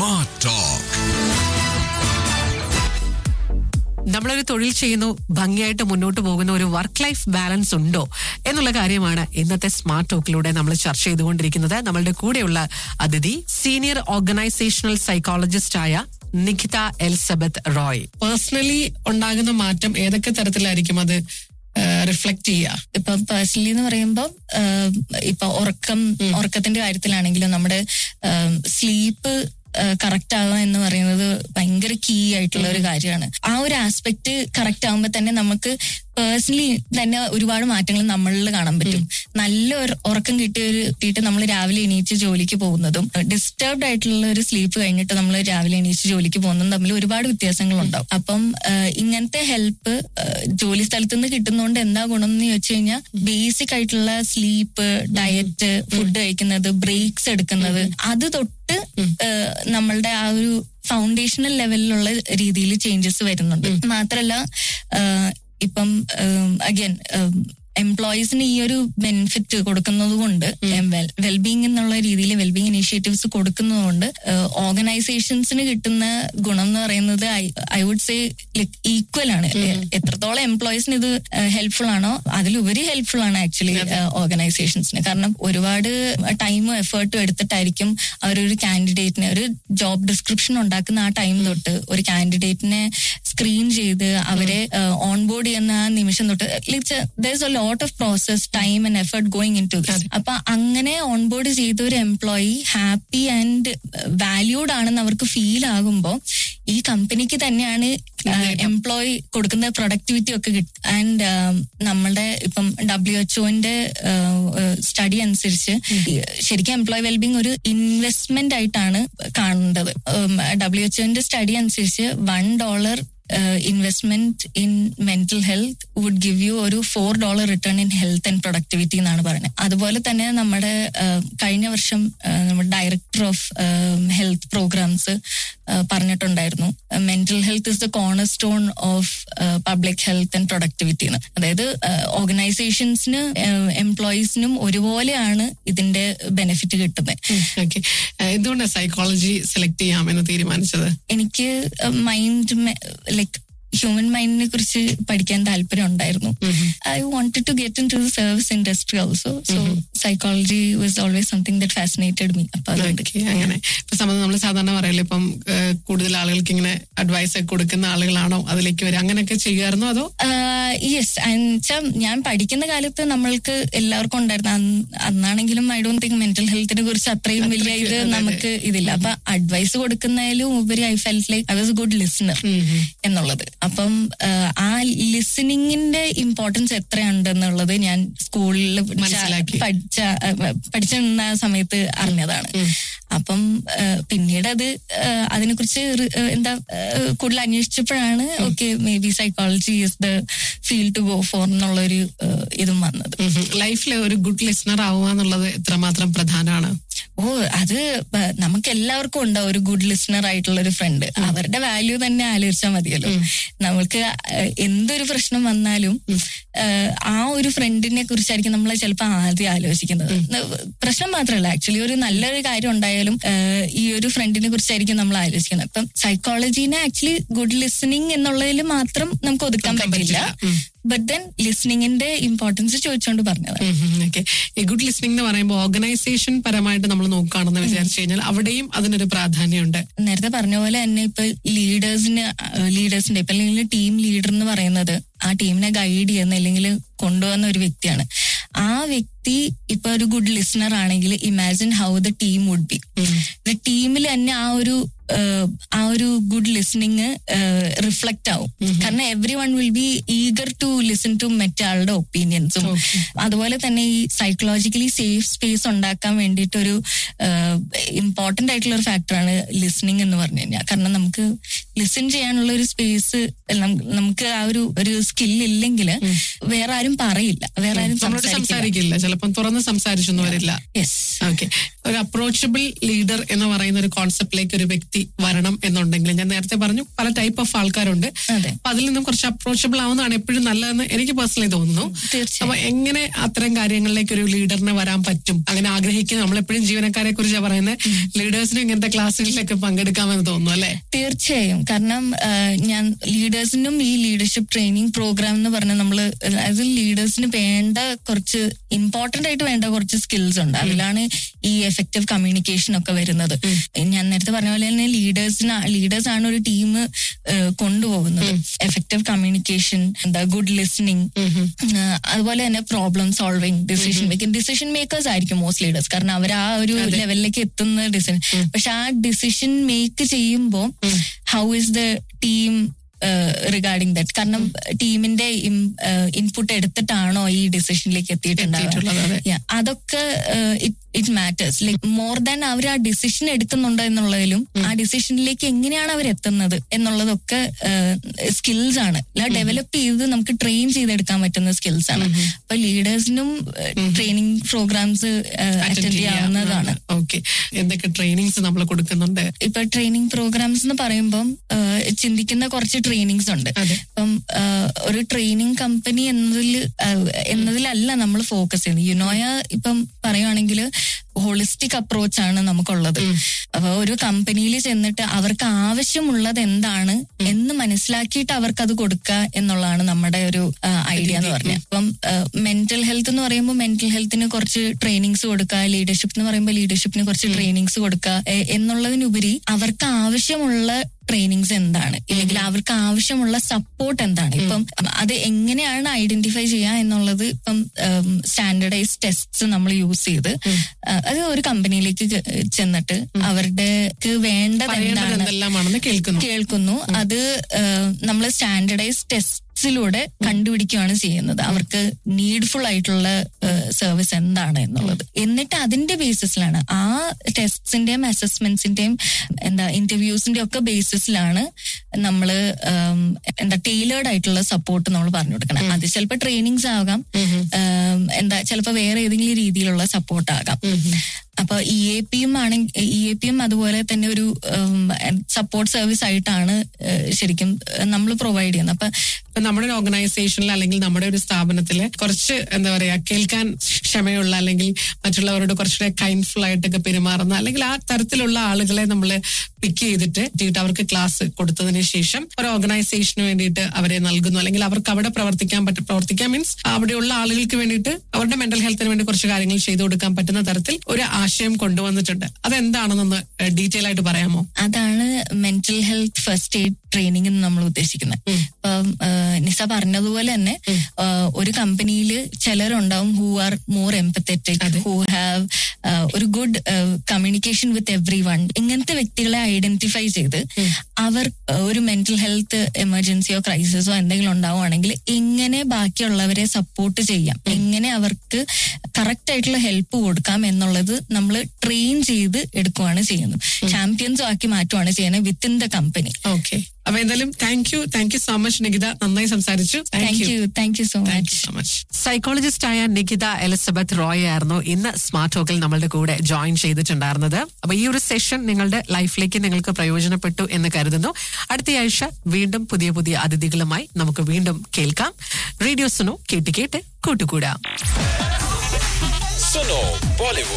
Smart Talk. നമ്മളൊരു തൊഴിൽ ചെയ്യുന്നു ഭംഗിയായിട്ട് മുന്നോട്ട് പോകുന്ന ഒരു വർക്ക് ലൈഫ് ബാലൻസ് ഉണ്ടോ എന്നുള്ള കാര്യമാണ് ഇന്നത്തെ സ്മാർട്ട് ടോക്കിലൂടെ നമ്മൾ ചർച്ച ചെയ്തുകൊണ്ടിരിക്കുന്നത് നമ്മളുടെ കൂടെയുള്ള അതിഥി സീനിയർ ഓർഗനൈസേഷണൽ സൈക്കോളജിസ്റ്റ് ആയ നിഖിത എലിസബത്ത് റോയ് പേഴ്സണലി ഉണ്ടാകുന്ന മാറ്റം ഏതൊക്കെ തരത്തിലായിരിക്കും അത് റിഫ്ലക്ട് ചെയ്യുക ഇപ്പൊ പേഴ്സണലി എന്ന് പറയുമ്പോൾ ഇപ്പൊ ഉറക്കം ഉറക്കത്തിന്റെ കാര്യത്തിലാണെങ്കിലും നമ്മുടെ സ്ലീപ്പ് കറക്റ്റ് ആവുക എന്ന് പറയുന്നത് ഭയങ്കര കീ ആയിട്ടുള്ള ഒരു കാര്യമാണ് ആ ഒരു ആസ്പെക്ട് കറക്റ്റ് ആകുമ്പോൾ തന്നെ നമുക്ക് പേഴ്സണലി തന്നെ ഒരുപാട് മാറ്റങ്ങൾ നമ്മളിൽ കാണാൻ പറ്റും നല്ല ഒരു ഉറക്കം കിട്ടിയ ഒരു കിട്ടിയിട്ട് നമ്മൾ രാവിലെ എണീച്ച് ജോലിക്ക് പോകുന്നതും ഡിസ്റ്റർബ്ഡ് ആയിട്ടുള്ള ഒരു സ്ലീപ്പ് കഴിഞ്ഞിട്ട് നമ്മൾ രാവിലെ എണീച്ച് ജോലിക്ക് പോകുന്നതും തമ്മിൽ ഒരുപാട് വ്യത്യാസങ്ങളുണ്ടാവും അപ്പം ആഹ് ഇങ്ങനത്തെ ഹെൽപ്പ് ജോലി സ്ഥലത്ത് നിന്ന് കിട്ടുന്നതുകൊണ്ട് എന്താ ഗുണം എന്ന് ചോദിച്ചു കഴിഞ്ഞാൽ ബേസിക് ആയിട്ടുള്ള സ്ലീപ്പ് ഡയറ്റ് ഫുഡ് കഴിക്കുന്നത് ബ്രേക്സ് എടുക്കുന്നത് അത് തൊട്ട് ആഹ് നമ്മളുടെ ആ ഒരു ഫൗണ്ടേഷണൽ ലെവലിലുള്ള രീതിയിൽ ചേഞ്ചസ് വരുന്നുണ്ട് മാത്രല്ല ആഹ് ഇപ്പം അഗൈൻ എംപ്ലോയീസിന് ഈ ഒരു ബെനിഫിറ്റ് കൊടുക്കുന്നത് കൊണ്ട് വെൽബീങ് എന്നുള്ള രീതിയിൽ വെൽബീങ് ഇനീഷ്യേറ്റീവ്സ് കൊടുക്കുന്നത് കൊണ്ട് ഓർഗനൈസേഷൻസിന് കിട്ടുന്ന ഗുണം എന്ന് പറയുന്നത് I would say like equal ആണ് എത്രത്തോളം എംപ്ലോയീസിന് ഇത് ഹെൽപ്ഫുൾ ആണോ അതിലുപരി ഹെൽപ്ഫുൾ ആണ് ആക്ച്വലി ഓർഗനൈസേഷൻസിന് കാരണം ഒരുപാട് ടൈമും എഫേർട്ടും എടുത്തിട്ടായിരിക്കും അവരൊരു കാൻഡിഡേറ്റിനെ ഒരു ജോബ് ഡിസ്ക്രിപ്ഷൻ ഉണ്ടാക്കുന്ന ആ ടൈം തൊട്ട് ഒരു കാൻഡിഡേറ്റിനെ സ്ക്രീൻ ചെയ്ത് അവരെ ഓൺ ബോർഡ് ചെയ്യുന്ന ആ നിമിഷം തൊട്ട് there a lot of process time and effort going into this അപ്പൊ അങ്ങനെ ഓൺ ബോർഡ് ചെയ്ത ഒരു എംപ്ലോയി ഹാപ്പി ആൻഡ് വാല്യൂഡ് ആണെന്ന് അവർക്ക് ഫീൽ ആകുമ്പോൾ ഈ കമ്പനിക്ക് തന്നെയാണ് എംപ്ലോയി കൊടുക്കുന്ന പ്രൊഡക്ടിവിറ്റി ഒക്കെ കിട്ടും ആൻഡ് നമ്മളുടെ ഇപ്പം ഡബ്ല്യു എച്ച്ഒന്റെ സ്റ്റഡി അനുസരിച്ച് ശരിക്കും എംപ്ലോയി വെൽബിങ് ഒരു ഇൻവെസ്റ്റ്മെന്റ് ആയിട്ടാണ് കാണേണ്ടത് ഡബ്ല്യു എച്ച്ഒന്റെ സ്റ്റഡി അനുസരിച്ച് one dollar investment in mental health would give you ഒരു four dollar return in health and productivity എന്നാണ് പറയുന്നത് അതുപോലെ തന്നെ നമ്മുടെ കഴിഞ്ഞ വർഷം നമ്മുടെ ഡയറക്ടർ ഓഫ് ഹെൽത്ത് പ്രോഗ്രാംസ് പറഞ്ഞിട്ടുണ്ടായിരുന്നു mental health is the cornerstone of public health and productivity എന്ന് അതായത് ഓർഗനൈസേഷൻസിന് എംപ്ലോയീസിനും ഒരുപോലെയാണ് ഇതിന്റെ ബെനിഫിറ്റ് കിട്ടുന്നത് ഓക്കെ എന്തുകൊണ്ടാണ് സൈക്കോളജി സെലക്ട് ചെയ്യാമെന്ന് തീരുമാനിച്ചത് എനിക്ക് മൈൻഡ് ലൈക്ക് ഹ്യൂമൻ മൈൻഡിനെ കുറിച്ച് പഠിക്കാൻ താല്പര്യം ഉണ്ടായിരുന്നു I wanted to get into the service industry also so psychology was always something that fascinated me അപ്പൊ അതുകൊണ്ട് Okay, അങ്ങനെ ഇപ്പൊ സംബന്ധം നമ്മൾ സാധാരണ പറയല്ലോ ഇപ്പം ഏഹ്, കൂടുതൽ ആളുകൾക്ക് ഇങ്ങനെ അഡ്വൈസ് ഒക്കെ കൊടുക്കുന്ന ആളുകളാണോ അതിലേക്ക് വരിക അങ്ങനെയൊക്കെ ചെയ്യാറുന്നോ അതോ യെസ് എന്നുവെച്ചാൽ ഞാൻ പഠിക്കുന്ന കാലത്ത് നമ്മൾക്ക് എല്ലാവർക്കും ഉണ്ടായിരുന്നു അന്ന് അന്നാണെങ്കിലും ഐ ഡോണ്ട് തിങ്ക് മെന്റൽ ഹെൽത്തിനെ കുറിച്ച് അത്രയും വലിയ ഇത് നമുക്ക് ഇതില്ല അപ്പൊ അഡ്വൈസ് കൊടുക്കുന്നതിലും ഉപരി I felt like I was good listener എന്നുള്ളത് അപ്പം ആഹ്, ആ ലിസണിങ്ങിന്റെ ഇമ്പോർട്ടൻസ് എത്രയുണ്ടെന്നുള്ളത് ഞാൻ സ്കൂളിൽ മനസ്സിലാക്കി. പഠിച്ച പഠിച്ചിരുന്ന സമയത്ത് അറിഞ്ഞതാണ് അപ്പം ആഹ്, പിന്നീട് അത് ആഹ്, അതിനെക്കുറിച്ച് റി- ആഹ്, എന്താ ആഹ്, കൂടുതൽ അന്വേഷിച്ചപ്പോഴാണ് okay maybe psychology is the field to go for എന്നുള്ളൊരു ആഹ്, ഇതും വന്നത് ലൈഫിൽ ഒരു ഗുഡ് ലിസണർ ആവുക എന്നുള്ളത് എത്രമാത്രം പ്രധാനമാണ് ഓ അത് പ- നമുക്ക് എല്ലാവർക്കും ഉണ്ടാവും ഒരു ഗുഡ് ലിസണർ ആയിട്ടുള്ള ഒരു ഫ്രണ്ട് അവരുടെ വാല്യൂ തന്നെ ആലോചിച്ചാൽ മതിയല്ലോ നമുക്ക് ആഹ്, എന്തൊരു പ്രശ്നം വന്നാലും ആഹ്, ആ ഒരു ഫ്രണ്ടിനെ കുറിച്ചായിരിക്കും നമ്മൾ ചിലപ്പോൾ ആദ്യം ആലോചിക്കുന്നത് പ്രശ്നം മാത്രമല്ല ആക്ച്വലി ഒരു നല്ലൊരു കാര്യം ഉണ്ടായാലും ആഹ്, ഈ ഒരു ഫ്രണ്ടിനെ കുറിച്ചായിരിക്കും നമ്മൾ ആലോചിക്കുന്നത് ഇപ്പം സൈക്കോളജീനെ ആക്ച്വലി ഗുഡ് ലിസണിങ് എന്നുള്ളതിൽ മാത്രം നമുക്ക് ഒതുക്കാൻ പറ്റില്ല ബട്ട് ദെൻ ലിസണിങ്ങിന്റെ ഇമ്പോർട്ടൻസ് ചോദിച്ചുകൊണ്ട് പറഞ്ഞത് ഓക്കെ ഈ ഗുഡ് ലിസ്ണിംഗ് എന്ന് പറയുമ്പോൾ ഓർഗനൈസേഷൻ പരമായിട്ട് നമ്മൾ നോക്കുകയാണെന്ന് വിചാരിച്ചു കഴിഞ്ഞാൽ അവിടെയും അതിനൊരു പ്രാധാന്യമുണ്ട് നേരത്തെ പറഞ്ഞ പോലെ തന്നെ ഇപ്പൊ ലീഡേഴ്സിന് ലീഡേഴ്സിന്റെ ഇപ്പൊ അല്ലെങ്കിൽ ടീം ലീഡർ എന്ന് പറയുന്നത് ആ ടീമിനെ ഗൈഡ് ചെയ്യുന്ന അല്ലെങ്കിൽ കൊണ്ടുവന്ന ഒരു വ്യക്തിയാണ് ആ വ്യക്തി ഇപ്പൊ ഒരു ഗുഡ് ലിസണർ ആണെങ്കിൽ imagine how the team would be ടീമിൽ തന്നെ ആ ഒരു ആഹ്, ആ ഒരു ഗുഡ് ലിസണിങ് റിഫ്ലക്ട് ആവും കാരണം everyone will be eager to listen to മറ്റാളുടെ ഒപ്പീനിയൻസും അതുപോലെ തന്നെ ഈ സൈക്കോളജിക്കലി സേഫ് സ്പേസ് ഉണ്ടാക്കാൻ വേണ്ടിയിട്ട് ഒരു ഇമ്പോർട്ടന്റ് ആയിട്ടുള്ള ഒരു ഫാക്ടറാണ് ലിസണിങ് എന്ന് പറഞ്ഞു കഴിഞ്ഞാൽ കാരണം നമുക്ക് ലിസൺ ചെയ്യാനുള്ള ഒരു സ്പേസ് നമുക്ക് ആ ഒരു ഒരു സ്കിൽ ഇല്ലെങ്കിൽ വേറെ ആരും പറയില്ല വേറെ ആരും നമ്മളോട് സംസാരിക്കില്ല സംസാരിക്കില്ല ചിലപ്പം തുറന്ന് സംസാരിച്ചൊന്നും വരില്ല യെസ് ഓക്കെ ഒരു അപ്രോച്ചബിൾ ലീഡർ എന്ന് പറയുന്ന ഒരു കോൺസെപ്റ്റിലേക്ക് ഒരു വ്യക്തി വ്യക്തി വരണം എന്നുണ്ടെങ്കിൽ ഞാൻ നേരത്തെ പറഞ്ഞു പല ടൈപ്പ് ഓഫ് ആൾക്കാരുണ്ട് അതെ. അപ്പൊ അതിൽ നിന്നും കുറച്ച് അപ്രോച്ചബിൾ ആവുന്നതാണ് എപ്പോഴും നല്ലതെന്ന് എനിക്ക് പേഴ്സണലി തോന്നുന്നു തീർച്ചയായും. അപ്പൊ എങ്ങനെ അത്തരം കാര്യങ്ങളിലേക്ക് ഒരു ലീഡറിന് വരാൻ പറ്റും അങ്ങനെ ആഗ്രഹിക്കുന്ന നമ്മളെപ്പോഴും ജീവനക്കാരെ കുറിച്ചാണ് പറയുന്നത് ലീഡേഴ്സിന് ഇങ്ങനത്തെ ക്ലാസ്സുകളിലൊക്കെ പങ്കെടുക്കാമെന്ന് തോന്നുന്നു അല്ലെ തീർച്ചയായും കാരണം ആ, ഞാൻ ലീഡേഴ്സിനും ഈ ലീഡർഷിപ്പ് ട്രെയിനിങ് പ്രോഗ്രാം എന്ന് പറഞ്ഞാൽ നമ്മൾ അതായത് ലീഡേഴ്സിന് വേണ്ട കുറച്ച് ഇമ്പോർട്ടന്റ് ആയിട്ട് വേണ്ട കുറച്ച് സ്കിൽസ് ഉണ്ട് അതിലാണ് ഈ എഫക്റ്റീവ് കമ്മ്യൂണിക്കേഷൻ ഒക്കെ വരുന്നത് ഞാൻ നേരത്തെ പറഞ്ഞ പോലെ തന്നെ ലീഡേഴ്സിന് ലീഡേഴ്സ് ആണ് ഒരു ടീം കൊണ്ടുപോകുന്നത് എഫക്റ്റീവ് കമ്മ്യൂണിക്കേഷൻ എന്താ ഗുഡ് ലിസണിങ് അതുപോലെ തന്നെ problem solving decision making decision makers ആയിരിക്കും മോസ്റ്റ് ലീഡേഴ്സ് കാരണം അവർ ആ ഒരു ലെവലിലേക്ക് എത്തുന്ന ഡിസിഷൻ പക്ഷെ ആ ഡിസിഷൻ മേക്ക് ചെയ്യുമ്പോൾ how is the team regarding that കാരണം ടീമിന്റെ ഇൻപുട്ട് എടുത്തിട്ടാണോ ഈ ഡിസിഷനിലേക്ക് എത്തിയിട്ടുള്ളത്, അതെ. എത്തിയിട്ടുണ്ടാവുക Yeah, അതൊക്കെ it matters like more than അവർ ആ ഡിസിഷൻ എടുക്കുന്നുണ്ട് എന്നുള്ളതിലും ആ ഡിസിഷനിലേക്ക് എങ്ങനെയാണ് അവർ എത്തുന്നത് എന്നുള്ളതൊക്കെ സ്കിൽസ് ആണ് അല്ല ഡെവലപ്പ് ചെയ്ത് നമുക്ക് ട്രെയിൻ ചെയ്തെടുക്കാൻ പറ്റുന്ന സ്കിൽസ് ആണ് അപ്പൊ ലീഡേഴ്സിനും ട്രെയിനിങ് പ്രോഗ്രാംസ് അറ്റൻഡ് ചെയ്യാവുന്നതാണ് ഓക്കെ എന്തൊക്കെ ട്രെയിനിങ്സ് നമ്മൾ കൊടുക്കുന്നുണ്ട് ഇപ്പൊ ട്രെയിനിങ് പ്രോഗ്രാംസ് എന്ന് പറയുമ്പം ആ, ചിന്തിക്കുന്ന കുറച്ച് ട്രെയിനിങ്സ് ഉണ്ട് അതെ. ഇപ്പം ആ, ഒരു ട്രെയിനിങ് കമ്പനി എന്നതിൽ ആ, എന്നതിലല്ല നമ്മൾ ഫോക്കസ് ചെയ്യുന്നത് യുനോയ ഇപ്പം പറയുവാണെങ്കിൽ ഹോളിസ്റ്റിക് അപ്രോച്ച് ആണ് നമുക്കുള്ളത് അപ്പൊ ഒരു കമ്പനിയിൽ ചെന്നിട്ട് അവർക്ക് ആവശ്യമുള്ളത് എന്താണ് എന്ന് മനസ്സിലാക്കിയിട്ട് അവർക്ക് അത് കൊടുക്കുക എന്നുള്ളതാണ് നമ്മുടെ ഒരു ഐഡിയ എന്ന് പറഞ്ഞത് അപ്പം മെന്റൽ ഹെൽത്ത് എന്ന് പറയുമ്പോൾ മെന്റൽ ഹെൽത്തിന് കുറച്ച് ട്രെയിനിങ്സ് കൊടുക്കുക ലീഡർഷിപ്പ് എന്ന് പറയുമ്പോൾ ലീഡർഷിപ്പിന് കുറച്ച് ട്രെയിനിങ്സ് കൊടുക്കുക എ- എന്നുള്ളതിനുപരി അവർക്ക് ആവശ്യമുള്ള ട്രെയിനിങ്സ് എന്താണ് ഇല്ലെങ്കിൽ അവർക്ക് ആവശ്യമുള്ള സപ്പോർട്ട് എന്താണ് ഇപ്പം അത് എങ്ങനെയാണ് ഐഡന്റിഫൈ ചെയ്യുക എന്നുള്ളത് ഇപ്പം സ്റ്റാൻഡർഡൈസ് ടെസ്റ്റ്സ് നമ്മൾ യൂസ് ചെയ്ത് ആ, അത് ഒരു കമ്പനിയിലേക്ക് ചെന്നിട്ട് അവരുടെ വേണ്ടത് പറയേണ്ടത് എന്താണ് എന്തെല്ലാമാണെന്ന് കേൾക്കുന്നു കേൾക്കുന്നു അത് നമ്മൾ സ്റ്റാൻഡർഡൈസ് ടെസ്റ്റിലൂടെ കണ്ടുപിടിക്കുകയാണ് ചെയ്യുന്നത് അവർക്ക് നീഡ്ഫുൾ ആയിട്ടുള്ള സർവീസ് എന്താണ് എന്നുള്ളത് എന്നിട്ട് അതിന്റെ ബേസിസിലാണ് ആ ടെസ്റ്റിന്റെയും അസസ്മെന്റ്സിന്റെയും എന്താ ഇന്റർവ്യൂസിന്റെ ഒക്കെ ബേസിസിലാണ് നമ്മൾ എന്താ ടൈലേർഡ് ആയിട്ടുള്ള സപ്പോർട്ട് നമ്മൾ പറഞ്ഞു കൊടുക്കണം അത് ചിലപ്പോൾ ട്രെയിനിങ്സ് ആകാം ഉം, എന്താ ചിലപ്പോൾ വേറെ ഏതെങ്കിലും രീതിയിലുള്ള സപ്പോർട്ട് ആകാം അപ്പൊ ഇ എ പിയും ആണെങ്കിൽ ഇ എ പിയും അതുപോലെ തന്നെ ഒരു സപ്പോർട്ട് സർവീസ് ആയിട്ടാണ് ഏഹ്, ശരിക്കും നമ്മൾ പ്രൊവൈഡ് ചെയ്യുന്നത് അപ്പൊ ഇപ്പൊ നമ്മുടെ ഒരു ഓർഗനൈസേഷനിൽ അല്ലെങ്കിൽ നമ്മുടെ ഒരു സ്ഥാപനത്തില് കുറച്ച് എന്താ പറയാ കേൾക്കാൻ ക്ഷമയുള്ള അല്ലെങ്കിൽ മറ്റുള്ളവരോട് കുറച്ചുകൂടെ കൈൻഡ്ഫുൾ ആയിട്ടൊക്കെ പെരുമാറുന്ന അല്ലെങ്കിൽ ആ തരത്തിലുള്ള ആളുകളെ നമ്മൾ പിക്ക് ചെയ്തിട്ട് ചെയ്തിട്ട് അവർക്ക് ക്ലാസ് കൊടുത്തതിന് ശേഷം ഒരു ഓർഗനൈസേഷന് വേണ്ടിയിട്ട് അവരെ നൽകുന്നു അല്ലെങ്കിൽ അവർക്ക് അവിടെ പ്രവർത്തിക്കാൻ പറ്റും പ്രവർത്തിക്കാൻ മീൻസ് അവിടെയുള്ള ആളുകൾക്ക് വേണ്ടിയിട്ട് അവരുടെ മെന്റൽ ഹെൽത്തിന് വേണ്ടി കുറച്ച് കാര്യങ്ങൾ ചെയ്തു കൊടുക്കാൻ പറ്റുന്ന തരത്തിൽ ഒരു ആശയം കൊണ്ടുവന്നിട്ടുണ്ട് അതെന്താണെന്നൊന്ന് ഡീറ്റെയിൽ ആയിട്ട് പറയാമോ അതാണ് mental health first aid training എന്ന് നമ്മൾ ഉദ്ദേശിക്കുന്നത് ഇപ്പം ഏഹ്, നിസ പറഞ്ഞതുപോലെ തന്നെ ഏഹ്, ഒരു കമ്പനിയിൽ ചിലരുണ്ടാവും who are more empathetic who have ഒരു good communication with everyone ഇങ്ങനത്തെ വ്യക്തികളെ ഐഡന്റിഫൈ ചെയ്ത് അവർ ഏഹ്, ഒരു മെന്റൽ ഹെൽത്ത് എമർജൻസിയോ ക്രൈസിസോ എന്തെങ്കിലും ഉണ്ടാവുകയാണെങ്കിൽ എങ്ങനെ ബാക്കിയുള്ളവരെ സപ്പോർട്ട് ചെയ്യാം എങ്ങനെ അവർക്ക് കറക്റ്റ് ആയിട്ടുള്ള ഹെൽപ്പ് കൊടുക്കാം എന്നുള്ളത് നമ്മൾ ട്രെയിൻ ചെയ്ത് എടുക്കുകയാണ് ചെയ്യുന്നത് ചാമ്പ്യൻസും ആക്കി മാറ്റുകയാണ് ചെയ്യുന്നത് വിത്തിൻ ദ കമ്പനി ഓക്കെ അപ്പൊ എന്തായാലും thank you thank you so much Nikita നന്നായി സംസാരിച്ചു thank you thank you so thank much you so much psychologist ആയ നികിത എലിസബത്ത് റോയ് ആയിരുന്നു ഇന്ന് സ്മാർട്ട് ടോക്കിൽ നമ്മളുടെ കൂടെ ജോയിൻ ചെയ്തിട്ടുണ്ടായിരുന്നത് അപ്പൊ ഈ ഒരു സെഷൻ നിങ്ങളുടെ ലൈഫിലേക്ക് നിങ്ങൾക്ക് പ്രയോജനപ്പെട്ടു എന്ന് കരുതുന്നു അടുത്തയാഴ്ച വീണ്ടും പുതിയ പുതിയ അതിഥികളുമായി നമുക്ക് വീണ്ടും കേൾക്കാം റേഡിയോ സുനോ കേട്ട് കേട്ട് കൂട്ടുകൂടാം Suno Bollywood.